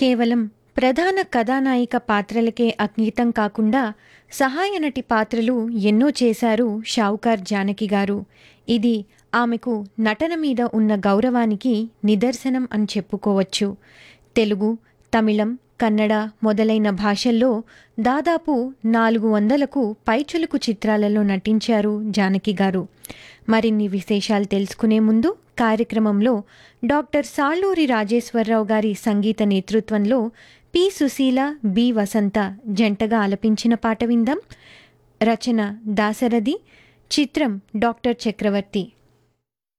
కేవలం ప్రధాన కథానాయిక పాత్రలకే అంకితం కాకుండా సహాయ నటి పాత్రలు ఎన్నో చేశారు షావుకార్ జానకి గారు ఇది ఆమెకు నటన మీద ఉన్న గౌరవానికి నిదర్శనం అని చెప్పుకోవచ్చు తెలుగు తమిళం కన్నడ మొదలైన భాషల్లో దాదాపు నాలుగు వందలకు పైచులుకు చిత్రాలలో నటించారు జానకి గారు మరిన్ని విశేషాలు తెలుసుకునే ముందు కార్యక్రమంలో డాక్టర్ సాళ్ళూరి రాజేశ్వరరావు గారి సంగీత నేతృత్వంలో పి సుశీల బి వసంత జంటగా ఆలపించిన పాట విందాం రచన దాసరథి చిత్రం డాక్టర్ చక్రవర్తి